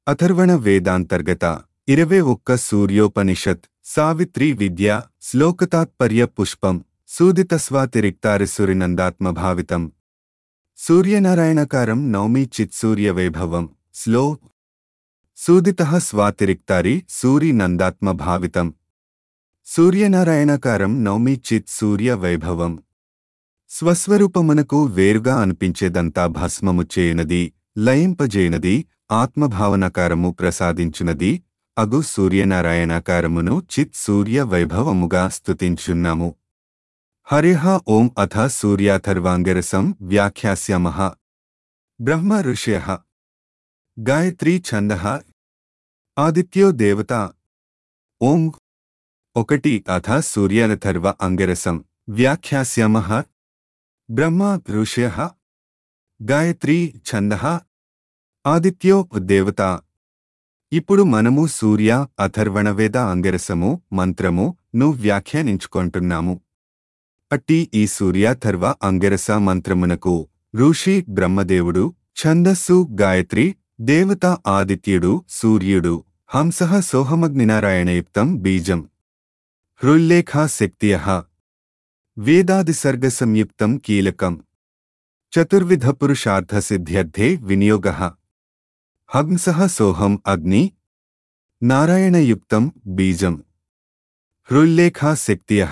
అథర్వణ వేదాంతర్గత ఇరవై ఒక్క సూర్యోపనిషత్ సావిత్రి విద్య శ్లోకతాత్పర్య పుష్పం సూదితస్వాతిరిక్తారిసూరినందాత్మభావితం సూర్యనారాయణకారం నౌమి చిత్సూర్యవైభవం స్లో సూదిత స్వాతిరిక్తారి సూరినందాత్మభావితం సూర్యనారాయణకారం నౌమి చిత్ సూర్య వైభవం స్వస్వరూపమునకు వేరుగా అనిపించేదంతా భస్మము చేయునది లయింపజేయునది ఆత్మభావనకారము ప్రసాదించునది అగు సూర్యనారాయణాకారమును చిత్ సూర్య వైభవముగా స్తుతించున్నాము హరిహ ఓం అథ సూర్యాథర్వాంగరసం వ్యాఖ్యాస్యామః బ్రహ్మ ఋష్య గాయత్రీ ఛంద ఆదిత్యో దేవత ఓం ఒకటి అథ సూర్యాథర్వ అంగరసం వ్యాఖ్యాస్యామః బ్రహ్మ ఋష్య గాయత్రీ ఛంద ఆదిత్యో దేవత ఇప్పుడు మనము సూర్య అథర్వణవేద అంగరసము మంత్రము ను వ్యాఖ్యానించుకుంటున్నాము అట్టి ఈ సూర్యాథర్వ అంగరస మంత్రమునకు ఋషి బ్రహ్మదేవుడు ఛందస్సు గాయత్రి దేవత ఆదిత్యుడు సూర్యుడు హంసః సోహమగ్నినారాయణయుక్తం బీజం హృల్లేఖా శక్తియ వేదాదిసర్గసంయుక్తం కీలకం చతుర్విధ పురుషార్థసిద్ధ్యర్థే వినియోగ హంసః సోహం అగ్ని నారాయణయుక్తం బీజం హృల్లేఖా శక్తియ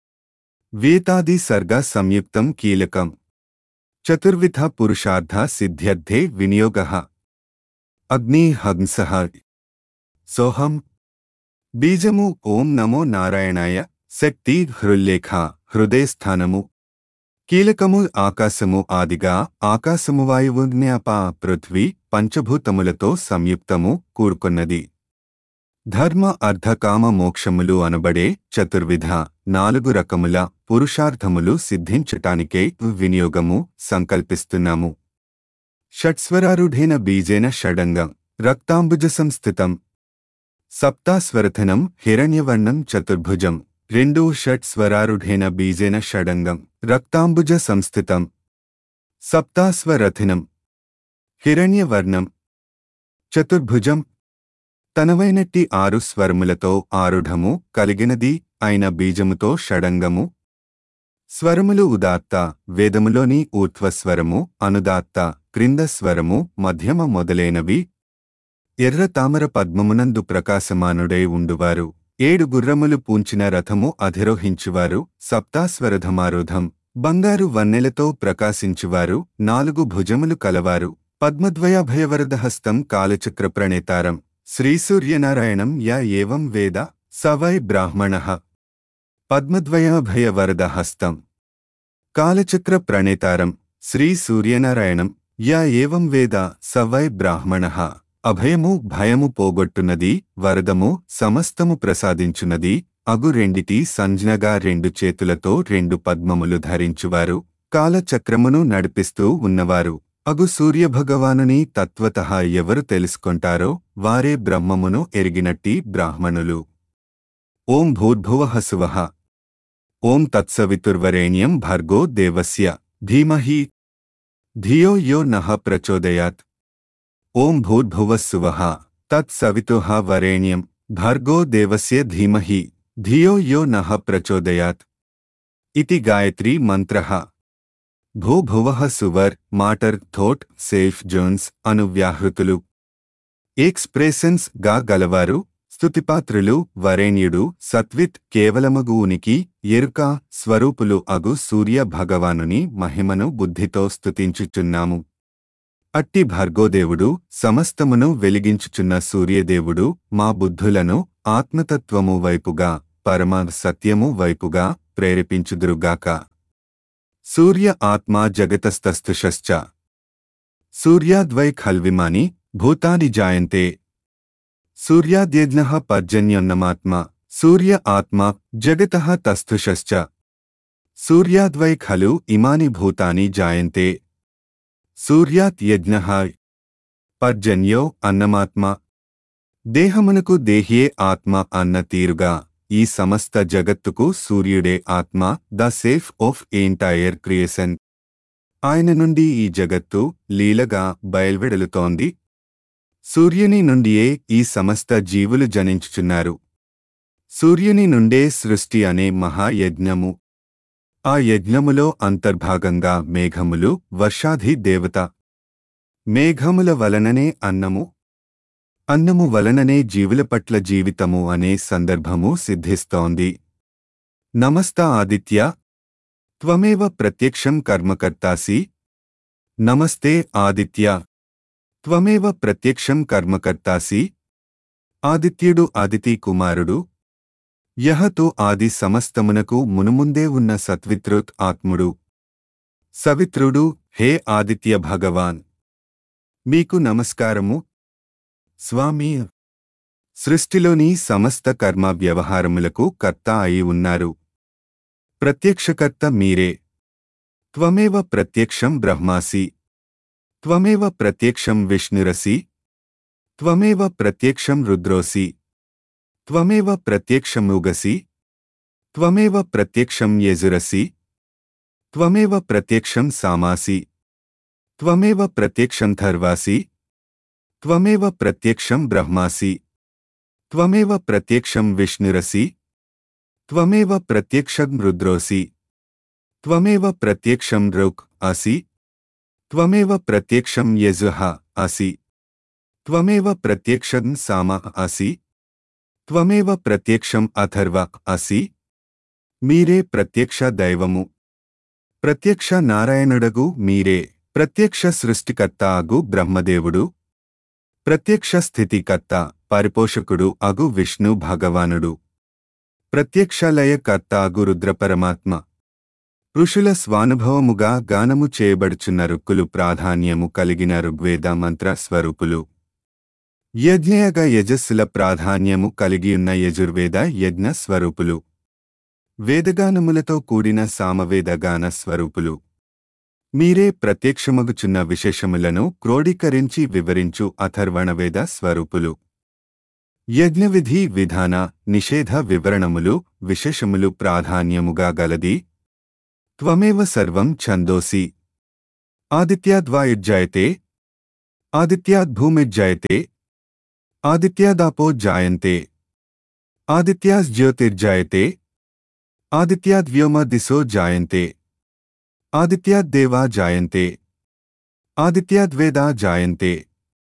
వేతాది సర్గ సంయుక్తం కీలకం చతుర్విధ పురుషార్థ సిద్ధ్యర్థే వినియోగ అగ్ని హంసః సోహం బీజము ఓం నమో నారాయణాయ శక్తి హృల్లేఖ హృదయస్థానము కీలకము ఆకాశము ఆదిగా ఆకాశము వాయువు జ్ఞాప పృథ్వీ పంచభూతములతో సంయుక్తము కూడుకొన్నది ధర్మ అర్ధకామ మోక్షములు అనబడే చతుర్విధ నాలుగు రకముల పురుషార్థములు సిద్ధించటానికే వినియోగము సంకల్పిస్తున్నాము షట్స్వరారుఢేన బీజేన షడంగం రక్తాంబుజ సంస్థితం సప్తాస్వరథనం హిరణ్యవర్ణం చతుర్భుజం రెండు షట్ స్వరారుఢేన బీజేన షడంగం రక్తాంబుజ సంస్థితం సప్తాస్వరథినం హిరణ్యవర్ణం చతుర్భుజం తనవైనట్టి ఆరు స్వరములతో ఆరుఢము కలిగినది అయిన బీజముతో షడంగము స్వరములు ఉదాత్త వేదములోని ఊర్ధ్వస్వరము అనుదాత్త క్రింద స్వరము మధ్యమ మొదలైనవి ఎర్ర తామర పద్మమునందు ప్రకాశమానుడై ఉండువారు ఏడు గుర్రములు పూంచిన రథము అధిరోహించువారు సప్తాస్వరథమారుధం బంగారు వన్నెలతో ప్రకాశించువారు నాలుగు భుజములు కలవారు పద్మద్వయాభయవరదహస్తం కాలచక్ర ప్రణేతారం శ్రీసూర్యనారాయణం యా ఏవం వేద స వై బ్రాహ్మణ పద్మద్వయాభయవరదహస్తం కాలచక్ర ప్రణేతారం శ్రీ సూర్యనారాయణం యా ఏవం వేద స వై బ్రాహ్మణ అభయము భయము పోగొట్టున్నది వరదము సమస్తము ప్రసాదించున్నది అగు రెండిటి సంజ్ఞగా రెండు చేతులతో రెండు పద్మములు ధరించువారు కాలచక్రమును నడిపిస్తూ ఉన్నవారు అగు సూర్యభగవానుని తత్వత ఎవరు తెలుసుకొంటారో వారే బ్రహ్మమును ఎరిగినట్టి బ్రాహ్మణులు ఓం భూర్భువః సువః ఓం తత్సవితుర్వరేణ్యం భర్గో దేవస్య ధీమహి ధియో యో నః ప్రచోదయాత్ ఓం భూర్భువః సువః తత్సవితుః వరేణ్యం భర్గో దేవస్య ధీమహి ధియో యో నః ప్రచోదయాత్ ఇతి గాయత్రీ మంత్రః భూభువః సువర్ మాటర్ థోట్ సేఫ్ జోన్స్ అను వ్యాహృతులు ఎక్స్ప్రెషన్స్ గా గలవారు స్తుతిపాత్రులు వరేణ్యుడు సత్విత్ కేవలమగు ఉనికి ఎరుక స్వరూపులు అగు సూర్య భగవానుని మహిమను బుద్ధితో స్తుతించుచున్నాము అట్టి భార్గోదేవుడు సమస్తమును వెలిగించుచున్న సూర్యదేవుడు మా బుద్ధులను ఆత్మతత్వము వైపుగా పరమ సత్యము వైపుగా ప్రేరేపించుదురుగాక సూర్య ఆత్మా జగతస్తస్తుషశ్చ సూర్యాద్వై ఖల్విమాని భూతాని జాయంతే సూర్యాద్యజ్ఞ పర్జన్యోన్నమాత్మ సూర్య ఆత్మ జగత తస్థుషశ్చ సూర్యాద్వై ఖలు ఇమాని భూతాని జాయంతే సూర్యాత్ యజ్ఞ పర్జన్యో అన్నమాత్మ దేహమునకు దేహియే ఆత్మ అన్న తీరుగా ఈ సమస్త జగత్తుకు సూర్యుడే ఆత్మ the self of entire creation ఆయన నుండి ఈ జగత్తు లీలగా బయల్వెడలుతోంది సూర్యుని నుండియే ఈ సమస్త జీవులు జనించుచున్నారు సూర్యుని నుండే సృష్టి అనే మహాయజ్ఞము ఆ యజ్ఞములో అంతర్భాగంగా మేఘములు వర్షాధి దేవత మేఘముల వలననే అన్నము అన్నము వలననే జీవుల పట్ల జీవితము అనే సందర్భము సిద్ధిస్తోంది నమస్త ఆదిత్య త్వమేవ ప్రత్యక్షం కర్మకర్తాసి నమస్తే ఆదిత్య త్వమేవ ప్రత్యక్షం కర్మకర్తాసి ఆదిత్యుడు అదితి కుమారుడు యహతు ఆది సమస్తమునకు మునుముందే ఉన్న సత్వితృత్ ఆత్ముడు సవిత్రుడు హే ఆదిత్య భగవాన్ మీకు నమస్కారము స్వామి సృష్టిలోని సమస్త కర్మ వ్యవహారములకు కర్త అయి ఉన్నారు ప్రత్యక్షకర్త మీరే త్వమేవ ప్రత్యక్షం బ్రహ్మాసి త్వమేవ ప్రత్యక్షం విష్ణురసి త్వమేవ ప్రత్యక్షం రుద్రోసి త్వమేవ ప్రత్యక్షముగసి త్వమేవ ప్రత్యక్షం యజురసి త్వమేవ ప్రత్యక్షం సామాసి త్వమేవ ప్రత్యక్షం ధర్వాసి త్వమేవ ప్రత్యక్షం బ్రహ్మాసి త్వమేవ ప్రత్యక్షం విష్ణురసి త్వమేవ ప్రత్యక్షం రుద్రోసి త్వమేవ ప్రత్యక్షం రుక్ అసి త్వమేవ ప్రత్యక్షం యజుహ అసి త్వమేవ ప్రత్యక్షం సామ అసి త్వమేవ ప్రత్యక్షం అథర్వ అసి మీరే ప్రత్యక్ష దైవము ప్రత్యక్ష నారాయణుడగు మీరే ప్రత్యక్ష సృష్టికర్త అగు బ్రహ్మదేవుడు ప్రత్యక్ష స్థితికర్త పరిపోషకుడు అగు విష్ణు భగవానుడు ప్రత్యక్ష లయకర్త అగు రుద్రపరమాత్మ ఋషుల స్వానుభవముగా గానము చేయబడుచున్న రుక్కులు ప్రాధాన్యము కలిగిన ఋగ్వేద మంత్ర స్వరూపులు యజ్ఞయగ యజస్సుల ప్రాధాన్యము కలిగియున్న యజుర్వేద యజ్ఞ స్వరూపులు వేదగానములతో కూడిన సామవేద గాన స్వరూపులు మీరే ప్రత్యక్షమగుచున్న విశేషములను క్రోడీకరించి వివరించు అథర్వణవేద స్వరూపులు యజ్ఞవిధి విధాన నిషేధ వివరణములు విశేషములు ప్రాధాన్యముగా గలది త్వమేవ సర్వం ఛందోసి ఆదిత్యాద్వాయుజ్జాయతే ఆదిత్యాద్భూమిజ్జాయతే ఆదిత్యాదాపో జాయంతే ఆదిత్యాజ్యోతిర్జాయతే ఆదిత్యాద్వ్యోమ దిశో జాయంతే ఆదిత్యాద్దేవా జాయంతే ఆదిత్యాద్వేదా జాయంతే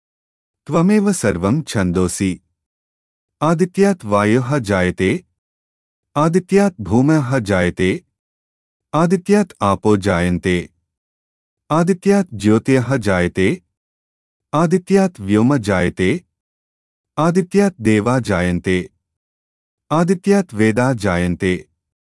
త్వమేవ సర్వం ఛందోసి ఆదిత్యాత్ వాయోః జాయతే ఆదిత్యాత్ భూమః జాయతే ఆదిత్యాత్ ఆపో జాయంతే ఆదిత్యాత్ జ్యోతిః జాయతే ఆదిత్యాత్ వ్యోమ జాయతే ఆదిత్యాత్ దేవా జాయంతే ఆదిత్యాత్ వేదా జాయంతే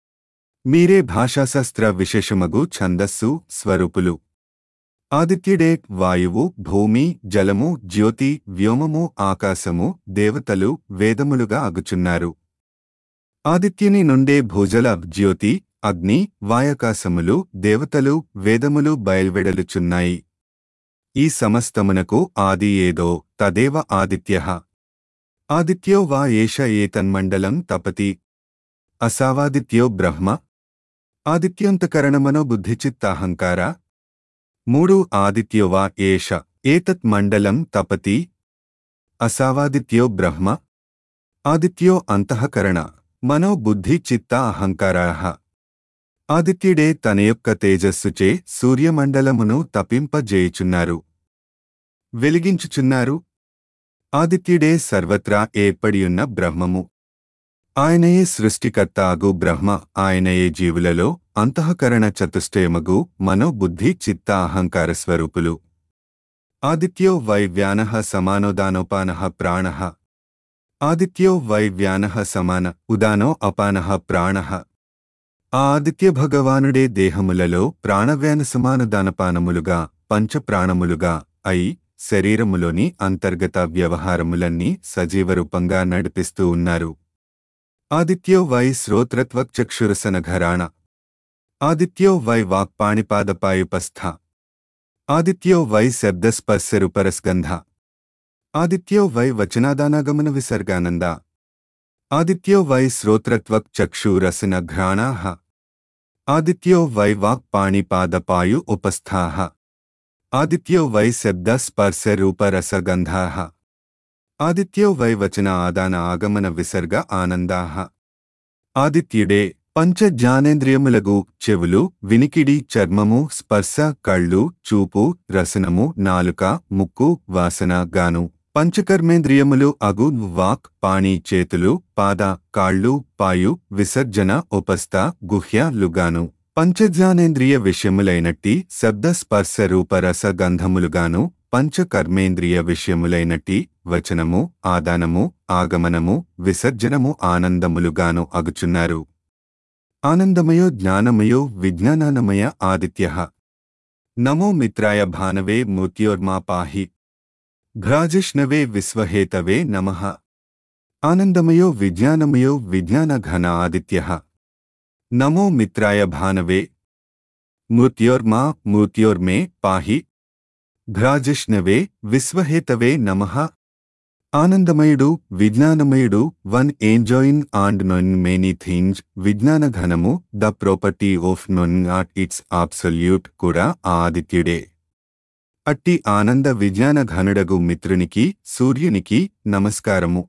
మీరే భాషాశాస్త్ర విశేషమగు ఛందస్సు స్వరూపులు ఆదిత్యుడే వాయువు భూమి జలము జ్యోతి వ్యోమము ఆకాశము దేవతలు వేదములుగా అగుచున్నారు ఆదిత్యుని నుండే భూజల జ్యోతి అగ్ని వాయకాశములు దేవతలు వేదములు బయల్వెడలుచున్నాయి ఈ సమస్తమునకు ఆది ఏదో తదేవ ఆదిత్య ఆదిత్యో వా ఏష ఏతన్మండలం తపతి అసావాదిత్యో బ్రహ్మ ఆదిత్యంతకరణమనో బుద్ధిచిత్తాహంకార మూడు ఆదిత్యో వా ఏష ఏతత్ మండలం తపతి అసావాదిత్యో బ్రహ్మ ఆదిత్యో అంతఃకరణ మనో బుద్ధి చిత్త అహంకారాః ఆదిత్యుడే తన యొక్క తేజస్సుచే సూర్యమండలమును తపింపజేయుచున్నారు వెలిగించుచున్నారు ఆదిత్యుడే సర్వత్రా ఏర్పడియున్న బ్రహ్మము ఆయనయే సృష్టికర్త అగు బ్రహ్మ ఆయనయే జీవులలో అంతఃకరణ చతుష్టయమగు మనోబుద్ధి చిత్త అహంకార స్వరూపులు ఆదిత్యో వై వ్యానః సమానోదానోపానః ప్రాణః ఆదిత్యో వై వ్యానః సమాన ఉదానో అపానః ప్రాణః ఆ ఆదిత్య భగవానుడే దేహములలో ప్రాణవ్యాన సమానదానపానములుగా పంచప్రాణములుగా అయి శరీరములోని అంతర్గత వ్యవహారములన్నీ సజీవరూపంగా నడిపిస్తూ ఉన్నారు ఆదిత్యో వై శ్రోత్రత్వచక్షురసనఘరాణ ఆదిత్యో వై వాక్పాణిపాదపాయుపస్థ ఆదిత్యో వై శబ్దస్పర్శరుపరస్గంధ ఆదిత్యో వై వచనాదానాగమన విసర్గానంద ఆదిత్యో వై శ్రోత్రత్వక్చక్షురసనఘ్రాణాః ఆదిత్యో వై వాక్పాణిపాదపాయు ఉపస్థాః ఆదిత్యో వై శబ్దస్పర్శరూపరసగంధాః ఆదిత్యో వై వచన ఆదాన ఆగమన విసర్గ ఆనందాహ ఆదిత్యుడే పంచ జ్ఞానేంద్రియములగు చెవులు వినికిడి చర్మము స్పర్శ కళ్ళు చూపు రసనము నాలుక ముక్కు వాసన గాను పంచకర్మేంద్రియములు అగు వాక్ పాణి చేతులు పాద కాళ్ళు పాయు విసర్జన ఉపస్థ గుహ్య లుగాను పంచజ్ఞానేంద్రియ విషయములైనట్టి శబ్ద స్పర్శ రూపరస గంధములుగాను పంచకర్మేంద్రియ విషయములైనట్టి వచనము ఆదానము ఆగమనము విసర్జనము ఆనందములుగాను అగుచున్నారు ఆనందమయో జ్ఞానమయో విజ్ఞానానమయ ఆదిత్య నమో మిత్రాయ భానవే మూర్త్యోర్మా పాహి భ్రాజిష్ణవే విశ్వహేతవే నమ ఆనందమయో విజ్ఞానమయో విజ్ఞానఘన ఆదిత్య నమో మిత్రాయ భానవే మూర్త్యోర్మా మూర్త్యోర్మే పాహి భ్రాజిష్ణవే విశ్వహేతవే నమః ఆనందమయుడు విజ్ఞానమయుడు one enjoying and known many things విజ్ఞాన ఘనము the property of known not it's absolute కూడా ఆ ఆదిత్యుడే అట్టి ఆనంద విజ్ఞాన ఘనుడగు మిత్రునికి సూర్యునికి నమస్కారము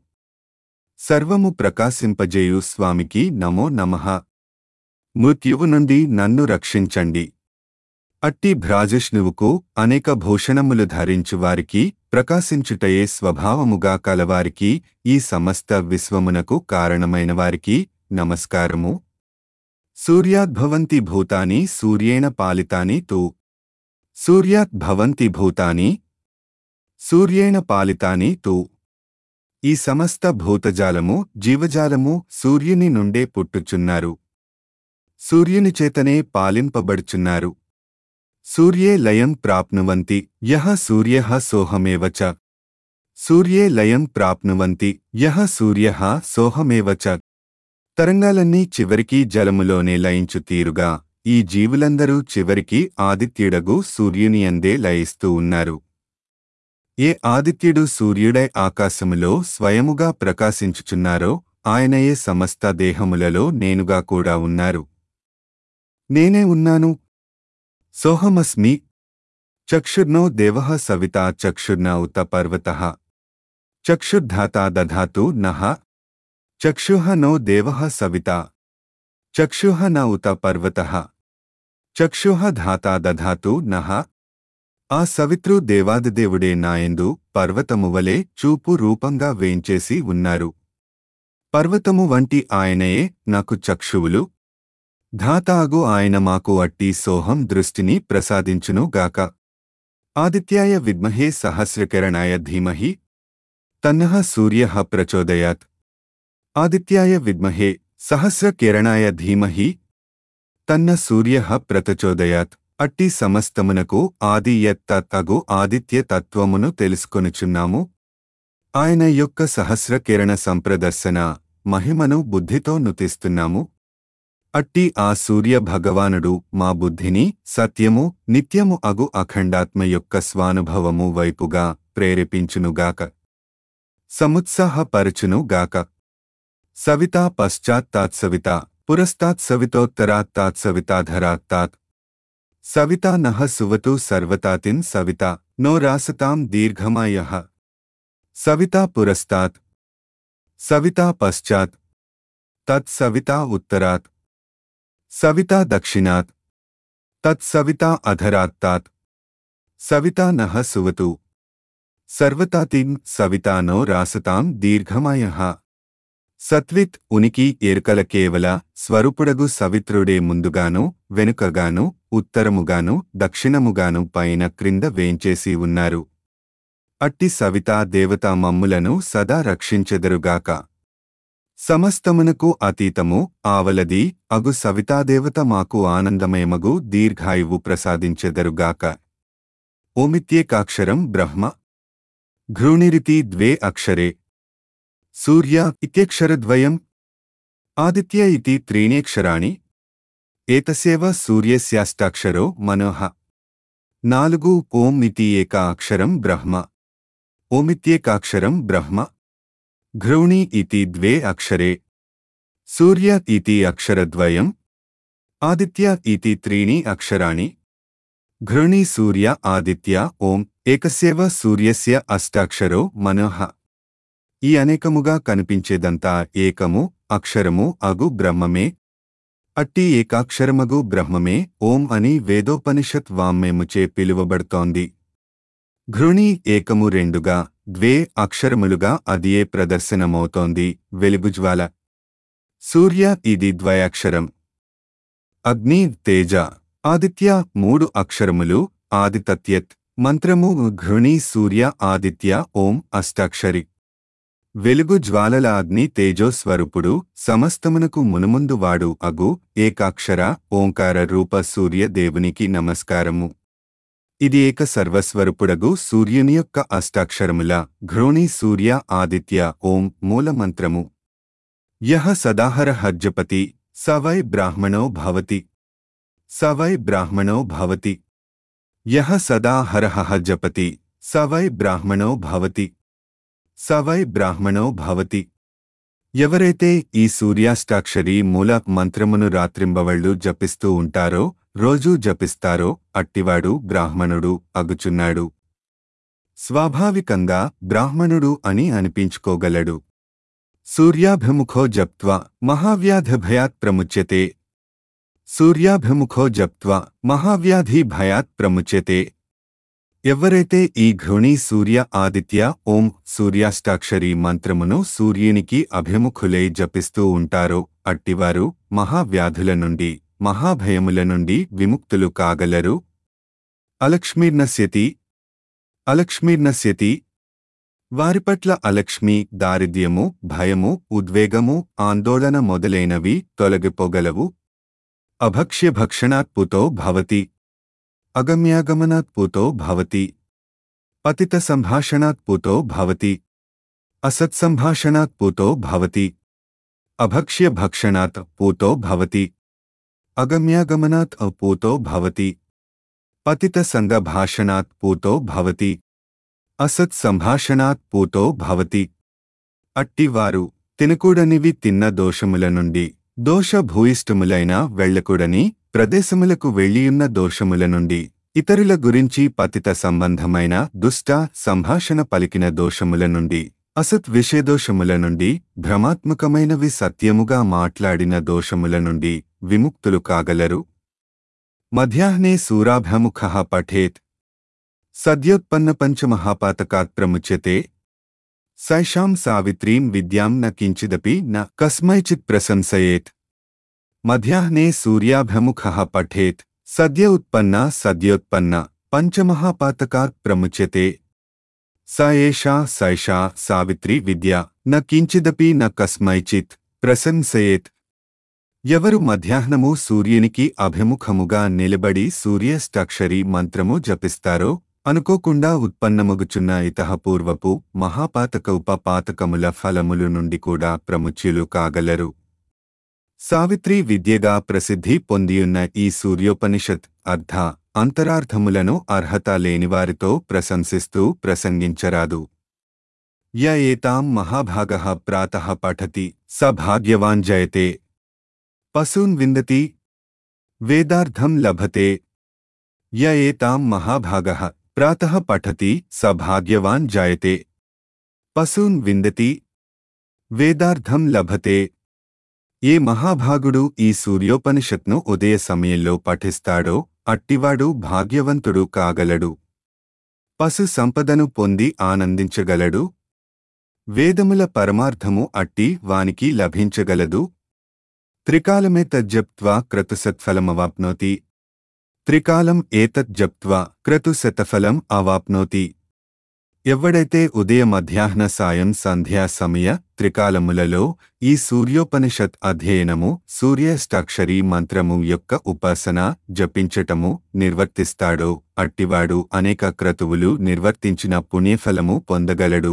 సర్వము ప్రకాశింపజేయు స్వామికి నమో నమః మృత్యువు నుండి నన్ను రక్షించండి అట్టి భ్రాజిష్ణువుకు అనేక భూషణములు ధరించు వారికి ప్రకాశించుటయే స్వభావముగా కలవారికి ఈ సమస్త విశ్వమునకు కారణమైన వారికి నమస్కారము సూర్యాద్భవంతి భూతాని సూర్యేణ పాలితాని తు సూర్యాత్ భవంతి భూతాని సూర్యేణ పాలితాని తు ఈ సమస్త భూతజాలము జీవజాలము సూర్యుని నుండే పుట్టుచున్నారు సూర్యుని చేతనే పాలింపబడుచున్నారు సూర్యే లయం ప్రాప్నువంతి యహ సూర్యః సోహమేవ చ సూర్యే లయం ప్రాప్నువంతి యహ సూర్యః సోహమేవ చ తరంగాలన్నీ చివరికి జలములోనే లయించు తీరుగా ఈ జీవులందరూ చివరికి ఆదిత్యుడగు సూర్యుని అందే లయిస్తూ ఉన్నారు ఏ ఆదిత్యుడు సూర్యుడై ఆకాశములో స్వయముగా ప్రకాశించుచున్నారో ఆయనయే సమస్త దేహములలో నేనుగా కూడా ఉన్నారు నేనే ఉన్నాను సోహమస్మి చక్షుర్నో దేవః సవితా చక్షుర్న ఉత పర్వతః చక్షుర్ధాతా దధాతు నః చక్షుః నో దేవః సవితా చక్షుః న ఉత పర్వతః చక్షుః ధాతా దధాతు నః ఆ సవితృ దేవాదిదేవుడే నాయందు పర్వతమువలే చూపు రూపంగా వేంచేసి ఉన్నారు పర్వతము వంటి ఆయనయే నాకు చక్షువులు ధాతాగు ఆయన మాకు అట్టి సోహం దృష్టిని ప్రసాదించును గాక ఆదిత్యాయ విద్మహే సహస్రకిరణాయ ధీమహి తన్నః సూర్యః ప్రచోదయాత్ ఆదిత్యాయ విద్మహే సహస్రకిరణాయ ధీమహి తన్న సూర్యః ప్రతచోదయాత్ అట్టి సమస్తమునకు ఆది యత్ అగు ఆదిత్య తత్వమును తెలుసుకొనుచున్నాము ఆయన యొక్క సహస్ర కిరణ సంప్రదర్శన మహిమను బుద్ధితో నుతిస్తున్నాము అట్టి ఆ సూర్య భగవానుడు మా బుద్ధిని సత్యము నిత్యము అగు అఖండాత్మ యొక్క స్వానుభవము వైపుగా ప్రేరేపించునుగాక సముత్సాహపరచునుగాక సవితా పశ్చాత్తాత్సవిత పురస్తాత్సవితోత్తరాత్తాత్సవితాధరాత్తాత్ సవితా నః సువతు సర్వతాతిన్ సవిత నో రాసతాం దీర్ఘమాయః సవితా పురస్తాత్ సవితా పశ్చాత్ తత్ సవితా ఉత్తరాత్ సవితా దక్షిణాత్ తత్ సవితా అధరాత్తాత్ సవితా నః సువతు సర్వతాతిన్ సవితా నో రాసతాం దీర్ఘమాయః సత్విత్ ఉనికి ఎరుకల కేవల స్వరూపుడగు సవిత్రుడే ముందుగాను వెనుకగాను ఉత్తరముగాను దక్షిణముగాను పైన క్రింద వేంచేసి ఉన్నారు అట్టి సవితా దేవతా మమ్ములను సదా రక్షించెదరుగాక సమస్తమునకు అతీతము ఆవలది అగు సవితాదేవత మాకు ఆనందమయమగు దీర్ఘాయువు ప్రసాదించెదరుగాక ఓమిత్యేకాక్షరం బ్రహ్మ ఘృణిరితి ద్వే అక్షరే సూర్య ఇత్యక్షరద్వయం ఆదిత్య ఇతి త్రీణ్యక్షరాణి ఏతసేవ సూర్యస్యాష్టాక్షరో మనోహ నాలుగు ఓం ఇతి ఏక అక్షరం బ్రహ్మ ఓమిత్యేకాక్షరం బ్రహ్మ ఘృణి ఇతి ద్వే అక్షరే సూర్య ఇతి అక్షరద్వయం ఆదిత్య ఇతి త్రీణి అక్షరాణి ఘృణి సూర్య ఆదిత్య ఓం ఏకస్యేవ సూర్యస్య అష్టాక్షరో మనోహ ఈ అనేకముగా కనిపించేదంతా ఏకము అక్షరము అగు బ్రహ్మమే అట్టి ఏకాక్షరమగు బ్రహ్మమే ఓం అని వేదోపనిషత్ వామ్మేముచే పిలువబడుతోంది ఘృణి ఏకము రెండుగా ద్వే అక్షరములుగా అదియే ప్రదర్శనమవుతోంది వెలుగుజ్వాల సూర్య ఇది ద్వయాక్షరం అగ్ని తేజ ఆదిత్య మూడు అక్షరములు ఆదితత్యత్ మంత్రము ఘృణి సూర్య ఆదిత్య ఓం అష్టాక్షరి వెలుగు జ్వాలల అగ్ని తేజోస్వరూపుడు సమస్తమునకు మునుముందు వాడు అగు ఏకాక్షర ఓంకార రూప సూర్య దేవునికి నమస్కారము ఇది ఏక సర్వస్వరూపుడగు సూర్యుని యొక్క అష్టాక్షరముల ఘ్రోణి సూర్య ఆదిత్య ఓం మూలమంత్రము యహ సదాహర హర్జపతి స వై బ్రాహ్మణో భవతి స వై బ్రాహ్మణో భవతి యహ సదా హరః జపతి స వై బ్రాహ్మణో భవతి స వై బ్రాహ్మణో భవతి ఎవరైతే ఈ సూర్యాష్టాక్షరి మూల మంత్రమును రాత్రింబవళ్ళు జపిస్తూ ఉంటారో రోజూ జపిస్తారో అట్టివాడు బ్రాహ్మణుడు అగుచున్నాడు స్వాభావికంగా బ్రాహ్మణుడు అని అనిపించుకోగలడు సూర్యాభిముఖో జప్త్వా మహావ్యాధి భయాత్ ప్రముచ్యతే సూర్యాభిముఖో జప్త్వా మహావ్యాధి భయాత్ ప్రముచ్యతే ఎవరైతే ఈ ఘృణి సూర్య ఆదిత్య ఓం సూర్యాష్టాక్షరి మంత్రమును సూర్యునికి అభిముఖులై జపిస్తూ ఉంటారో అట్టివారు మహావ్యాధుల నుండి మహాభయముల నుండి విముక్తులు కాగలరు అలక్ష్మీర్నశ్యతి అలక్ష్మీర్నశ్యతి వారి పట్ల అలక్ష్మి దారిద్ర్యము భయము ఉద్వేగము ఆందోళన మొదలైనవి తొలగిపోగలవు అభక్ష్యభక్షణాత్ పుతో భవతి అగమ్యాగమనాత్ పూతో భవతి పతిత సంభాషణాత్ పూతో భవతి అసత్సంభాషణాత్ పూతో భవతి అభక్ష్య భక్షణాత్ పూతో భవతి అగమ్యాగమనాత్ పూతో భవతి పతిత సంగభాషణాత్ పూతో భవతి అసత్ సంభాషణాత్ పూతో భవతి అట్టివారు తినకూడనివి తిన్న దోషముల నుండి దోషభూయిష్టములైన వెళ్లకూడని ప్రదేశములకు వెళ్ళియున్న దోషముల నుండి ఇతరుల గురించి పతిత సంబంధమైన దుష్ట సంభాషణ పలికిన దోషముల నుండి అసత్ విషయదోషముల నుండి భ్రమాత్మకమైనవి సత్యముగా మాట్లాడిన దోషముల నుండి విముక్తులు కాగలరు మధ్యాహ్నే సూరాభ్యముఖ పఠేత్ సద్యోత్పన్న పంచమహాపాతకాత్ ప్రముచ్యతే సైషాం సావిత్రీం విద్యాం న కించిదపి న కస్మైచిత్ ప్రశంసయేత్ మధ్యాహ్నే సూర్యాభిముఖ పఠేత్ సద్య ఉత్పన్న సద్యోత్పన్న పంచమహాపాతకాత్ ప్రముచ్యతే స ఏషా సైషా సావిత్రి విద్య న కించిదపి న కస్మైచిత్ ప్రశంసయేత్ ఎవరు మధ్యాహ్నము సూర్యునికి అభిముఖముగా నిలబడి సూర్యష్టాక్షరి మంత్రము జపిస్తారో అనుకోకుండా ఉత్పన్నమగుచున్న ఇతహపూర్వపు మహాపాతక ఉపపాతకముల ఫలములు నుండి కూడా ప్రముచ్యులు కాగలరు సావిత్రి విద్యగా ప్రసిద్ధి పొందియున్న ఈ సూర్యోపనిషత్ అర్ధ అంతరార్థములను అర్హత లేనివారితో ప్రశంసిస్తూ ప్రసంగించరాదు య ఏతాం మహాభాగ ప్రాతః పఠతి స భాగ్యవాన్ జయతే పశూన్ విందతి వేదార్థం లభతే య ఏతాం మహాభాగ ప్రాతః పఠతి స భాగ్యవాన్ జాయతే పశూన్ విందతి వేదార్థం లభతే ఏ మహాభాగుడు ఈ సూర్యోపనిషత్ను ఉదయ సమయంలో పఠిస్తాడో అట్టివాడు భాగ్యవంతుడు కాగలడు పశు సంపదను పొంది ఆనందించగలడు వేదముల పరమార్థము అట్టి వానికి లభించగలదు త్రికాలమే తజ్జప్త్వా క్రతుసత్ఫలమవాప్నోతి త్రికాలం ఏతత్ జప్త్వా క్రతుశతఫలం అవాప్నోతి ఎవడైతే ఉదయ మధ్యాహ్న సాయం సంధ్యా సమయ త్రికాలములలో ఈ సూర్యోపనిషత్ అధ్యయనము సూర్యాష్టాక్షరి మంత్రము యొక్క ఉపాసన జపించటము నిర్వర్తిస్తాడో అట్టివాడు అనేక క్రతువులు నిర్వర్తించిన పుణ్యఫలము పొందగలడు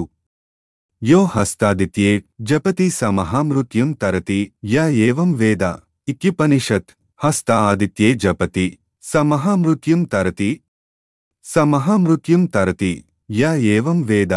యో హస్తాదిత్యే జపతి స మహామృత్యుం తరతి య ఏవం వేద ఇక్యుపనిషత్ హస్త ఆదిత్యే జపతి స మహామృత్యుం తరతి స మహామృత్యుం తరతి య ఏవం వేద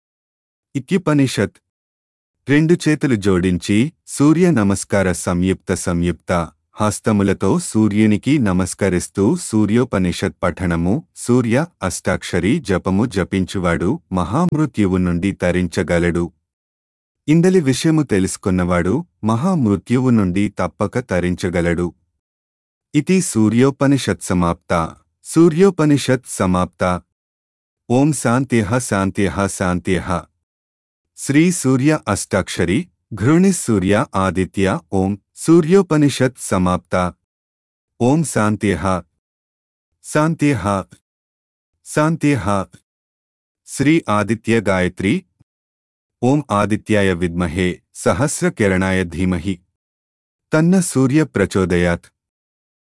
ఇక్యుపనిషత్ రెండు చేతులు జోడించి సూర్య నమస్కార సంయుక్త సంయుక్త హస్తములతో సూర్యునికి నమస్కరిస్తూ సూర్యోపనిషత్ పఠనము సూర్య అష్టాక్షరి జపము జపించువాడు మహామృత్యువు నుండి తరించగలడు ఇందలి విషయము తెలుసుకున్నవాడు మహామృత్యువు నుండి తప్పక తరించగలడు ఇది సూర్యోపనిషత్ సమాప్త సూర్యోపనిషత్ సమాప్త ఓం శాంత్యః శాంత్యః శాంత్యః శ్రీ సూర్య అష్టాక్షరి ఘృణి సూర్య ఆదిత్య ఓం సూర్యోపనిషత్ సమాప్త ఓం శాంత్యః శాంత్యః శాంత్యః శ్రీ ఆదిత్య గాయత్రి ఓం ఆదిత్యాయ విద్మహే సహస్రకిరణాయ ధీమహి తన్న సూర్య ప్రచోదయాత్